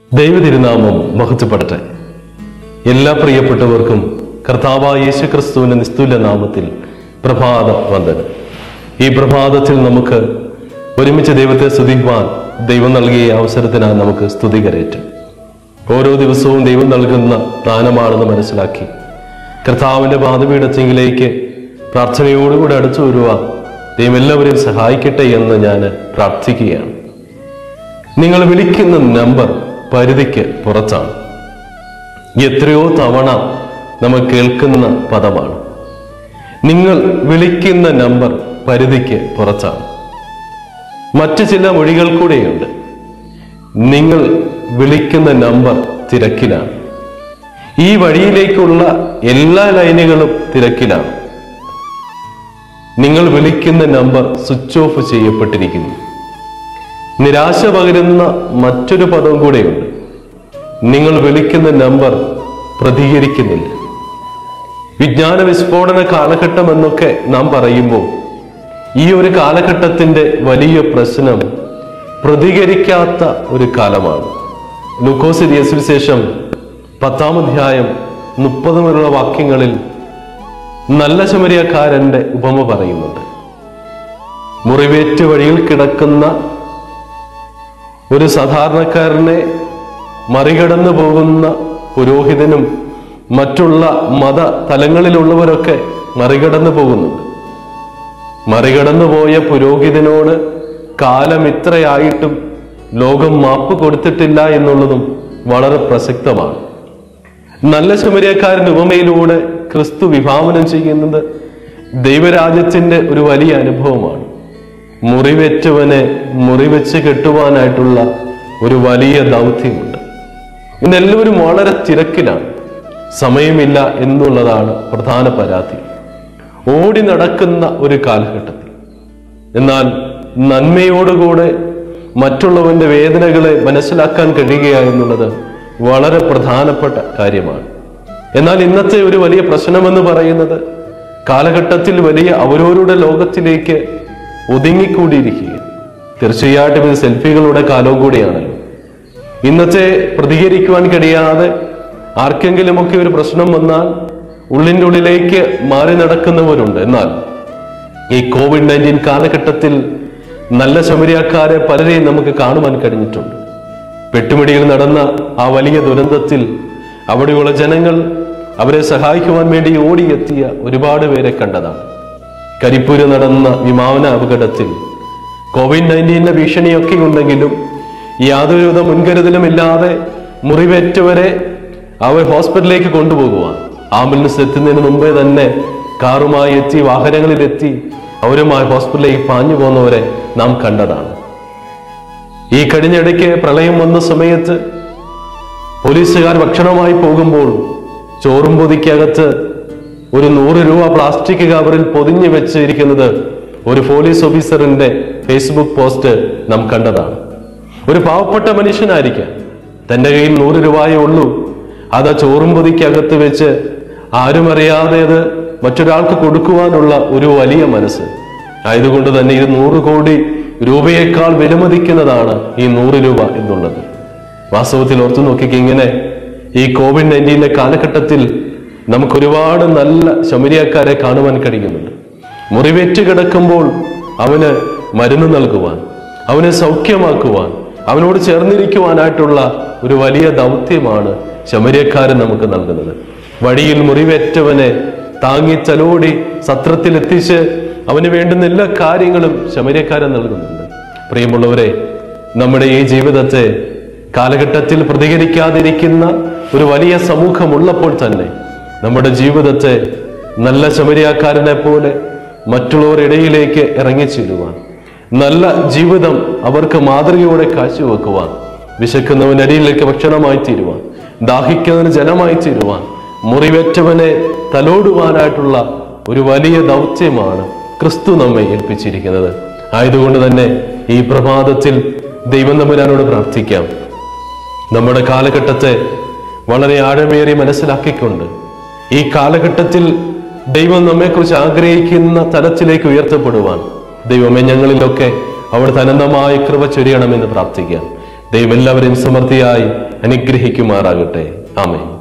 ദൈവതിരുനാമം മഹത്വപ്പെടട്ടെ എല്ലാ പ്രിയപ്പെട്ടവർക്കും കർത്താവായ യേശു ക്രിസ്തുവിന്റെ നിസ്തുല്യ നാമത്തിൽ പ്രഭാത വന്ദനം ഈ പ്രഭാതത്തിൽ നമുക്ക് ഒരുമിച്ച് ദൈവത്തെ സ്തുതിക്കുവാൻ ദൈവം നൽകിയ ഈ അവസരത്തിനായി നമുക്ക് സ്തുതി കരയറ്റും ഓരോ ദിവസവും ദൈവം നൽകുന്ന ദാനമാണെന്ന് മനസ്സിലാക്കി കർത്താവിന്റെ പാതപീഠത്തിങ്കിലേക്ക് പ്രാർത്ഥനയോടുകൂടി അടുത്തു വരുവാൻ ദൈവം എല്ലാവരെയും സഹായിക്കട്ടെ എന്ന് ഞാൻ പ്രാർത്ഥിക്കുകയാണ് നിങ്ങൾ വിളിക്കുന്ന നമ്പർ പരിധിക്ക് പുറത്താണ് എത്രയോ തവണ നമ്മൾ കേൾക്കുന്ന പദമാണ് നിങ്ങൾ വിളിക്കുന്ന നമ്പർ പരിധിക്ക് പുറത്താണ് മറ്റു ചില മൊഴികൾ കൂടെയുണ്ട് നിങ്ങൾ വിളിക്കുന്ന നമ്പർ തിരക്കിലാണ് ഈ വഴിയിലേക്കുള്ള എല്ലാ ലൈനുകളും തിരക്കിലാണ് നിങ്ങൾ വിളിക്കുന്ന നമ്പർ സ്വിച്ച് ഓഫ് ചെയ്യപ്പെട്ടിരിക്കുന്നു നിരാശ പകരുന്ന മറ്റൊരു പദം കൂടെയുണ്ട് നിങ്ങൾ വിളിക്കുന്ന നമ്പർ പ്രതികരിക്കുന്നില്ല വിജ്ഞാന വിസ്ഫോടന കാലഘട്ടം എന്നൊക്കെ നാം പറയുമ്പോൾ ഈ ഒരു കാലഘട്ടത്തിന്റെ വലിയ പ്രശ്നം പ്രതികരിക്കാത്ത ഒരു കാലമാണ് ലൂക്കോസ് സുവിശേഷം പത്താം അധ്യായം മുപ്പത് മുതലുള്ള വാക്യങ്ങളിൽ നല്ല ശമരിയക്കാരന്റെ ഉപമ പറയുന്നുണ്ട് മുറിവേറ്റ് വഴിയിൽ കിടക്കുന്ന ഒരു സാധാരണക്കാരനെ മറികടന്നു പോകുന്ന പുരോഹിതനും മറ്റുള്ള മത തലങ്ങളിലുള്ളവരൊക്കെ മറികടന്നു പോകുന്നുണ്ട് മറികടന്നു പോയ പുരോഹിതനോട് കാലം ഇത്രയായിട്ടും ലോകം മാപ്പ് കൊടുത്തിട്ടില്ല എന്നുള്ളതും വളരെ പ്രസക്തമാണ് നല്ല ശമരിയക്കാരന്റെ ഉപമയിലൂടെ ക്രിസ്തു വിഭാവനം ചെയ്യുന്നത് ദൈവരാജ്യത്തിന്റെ ഒരു വലിയ അനുഭവമാണ് മുറിവെറ്റവനെ മുറിവെച്ച് കെട്ടുവാനായിട്ടുള്ള ഒരു വലിയ ദൗത്യമുണ്ട് ഇന്ന് എല്ലാവരും വളരെ തിരക്കിലാണ് സമയമില്ല എന്നുള്ളതാണ് പ്രധാന പരാതി ഓടി നടക്കുന്ന ഒരു കാലഘട്ടത്തിൽ എന്നാൽ നന്മയോടുകൂടെ മറ്റുള്ളവന്റെ വേദനകളെ മനസ്സിലാക്കാൻ കഴിയുക എന്നുള്ളത് വളരെ പ്രധാനപ്പെട്ട കാര്യമാണ് എന്നാൽ ഇന്നത്തെ ഒരു വലിയ പ്രശ്നമെന്ന് പറയുന്നത് കാലഘട്ടത്തിൽ വലിയ അവരോരുടെ ലോകത്തിലേക്ക് ഒതുങ്ങിക്കൂടിയിരിക്കുക തീർച്ചയായിട്ടും ഇത് സെൽഫികളുടെ കാലവും കൂടിയാണല്ലോ ഇന്നത്തെ പ്രതികരിക്കുവാൻ കഴിയാതെ ആർക്കെങ്കിലുമൊക്കെ ഒരു പ്രശ്നം വന്നാൽ ഉള്ളിൻ്റെ ഉള്ളിലേക്ക് മാറി നടക്കുന്നവരുണ്ട് എന്നാൽ ഈ കോവിഡ് നയൻറ്റീൻ കാലഘട്ടത്തിൽ നല്ല ശമരിയാക്കാരെ പലരെയും നമുക്ക് കാണുവാൻ കഴിഞ്ഞിട്ടുണ്ട് പെട്ടുമിടിയിൽ നടന്ന ആ വലിയ ദുരന്തത്തിൽ അവിടെയുള്ള ജനങ്ങൾ അവരെ സഹായിക്കുവാൻ വേണ്ടി ഓടിയെത്തിയ ഒരുപാട് പേരെ കണ്ടതാണ് കരിപ്പൂര് നടന്ന വിമാന അപകടത്തിൽ കോവിഡ് നയൻറ്റീന്റെ ഭീഷണിയൊക്കെ ഉണ്ടെങ്കിലും യാതൊരുവിധ മുൻകരുതലും ഇല്ലാതെ മുറിവേറ്റവരെ അവർ ഹോസ്പിറ്റലിലേക്ക് കൊണ്ടുപോകുവാൻ ആംബുലൻസ് എത്തുന്നതിന് മുമ്പേ തന്നെ കാറുമായി എത്തി വാഹനങ്ങളിലെത്തി അവരുമായി ഹോസ്പിറ്റലിലേക്ക് പാഞ്ഞു പോകുന്നവരെ നാം കണ്ടതാണ് ഈ കഴിഞ്ഞിടയ്ക്ക് പ്രളയം വന്ന സമയത്ത് പോലീസുകാർ ഭക്ഷണമായി പോകുമ്പോൾ ചോറും പൊതിക്കകത്ത് ഒരു നൂറ് രൂപ പ്ലാസ്റ്റിക് കവറിൽ പൊതിഞ്ഞു വെച്ചിരിക്കുന്നത് ഒരു പോലീസ് ഓഫീസറിന്റെ ഫേസ്ബുക്ക് പോസ്റ്റ് നാം കണ്ടതാണ് ഒരു പാവപ്പെട്ട മനുഷ്യനായിരിക്കാം തന്റെ കയ്യിൽ നൂറ് രൂപയേ ഉള്ളൂ അത് ആ ചോറും പൊതിക്കകത്ത് വെച്ച് ആരും അറിയാതെ അത് മറ്റൊരാൾക്ക് കൊടുക്കുവാനുള്ള ഒരു വലിയ മനസ്സ് ആയതുകൊണ്ട് തന്നെ ഇത് നൂറ് കോടി രൂപയേക്കാൾ വിലമതിക്കുന്നതാണ് ഈ നൂറ് രൂപ എന്നുള്ളത് വാസ്തവത്തിൽ ഓർത്തു നോക്കിക്ക് ഇങ്ങനെ ഈ കോവിഡ് നയൻറ്റീന്റെ കാലഘട്ടത്തിൽ നമുക്ക് ഒരുപാട് നല്ല ശമരിയക്കാരെ കാണുവാൻ കഴിയുന്നുണ്ട് മുറിവേറ്റ് കിടക്കുമ്പോൾ അവന് മരുന്ന് നൽകുവാൻ അവനെ സൗഖ്യമാക്കുവാൻ അവനോട് ചേർന്നിരിക്കുവാനായിട്ടുള്ള ഒരു വലിയ ദൗത്യമാണ് ശമരിയക്കാരൻ നമുക്ക് നൽകുന്നത് വഴിയിൽ മുറിവേറ്റവനെ താങ്ങി തലോടി സത്രത്തിൽ എത്തിച്ച് അവന് വേണ്ടുന്ന എല്ലാ കാര്യങ്ങളും ശമരിയക്കാരൻ നൽകുന്നുണ്ട് പ്രിയമുള്ളവരെ നമ്മുടെ ഈ ജീവിതത്തെ കാലഘട്ടത്തിൽ പ്രതികരിക്കാതിരിക്കുന്ന ഒരു വലിയ സമൂഹമുള്ളപ്പോൾ തന്നെ നമ്മുടെ ജീവിതത്തെ നല്ല ശമരിയാക്കാരനെ പോലെ മറ്റുള്ളവരുടെ ഇടയിലേക്ക് ഇറങ്ങിച്ചേരുവാൻ നല്ല ജീവിതം അവർക്ക് മാതൃകയോടെ കാഴ്ചവെക്കുവാൻ വിശക്കുന്നവൻ അരിയിലേക്ക് ഭക്ഷണമായി തീരുവാൻ ദാഹിക്കുന്നവന് ജലമായി തീരുവാൻ മുറിവേറ്റവനെ തലോടുവാനായിട്ടുള്ള ഒരു വലിയ ദൗത്യമാണ് ക്രിസ്തു നമ്മെ ഏൽപ്പിച്ചിരിക്കുന്നത് ആയതുകൊണ്ട് തന്നെ ഈ പ്രഭാതത്തിൽ ദൈവം തമ്പുരാനോട് പ്രാർത്ഥിക്കാം നമ്മുടെ കാലഘട്ടത്തെ വളരെ ആഴമേറി മനസ്സിലാക്കിക്കൊണ്ട് ഈ കാലഘട്ടത്തിൽ ദൈവം നമ്മെക്കുറിച്ച് ആഗ്രഹിക്കുന്ന തലത്തിലേക്ക് ഉയർത്തപ്പെടുവാൻ ദൈവമേ ഞങ്ങളിലൊക്കെ അവിടുത്തെ അനന്തമായ കൃപ ചൊരിയണമെന്ന് പ്രാർത്ഥിക്കാം ദൈവം എല്ലാവരെയും സമൃദ്ധിയായി അനുഗ്രഹിക്കുമാറാകട്ടെ ആമേൻ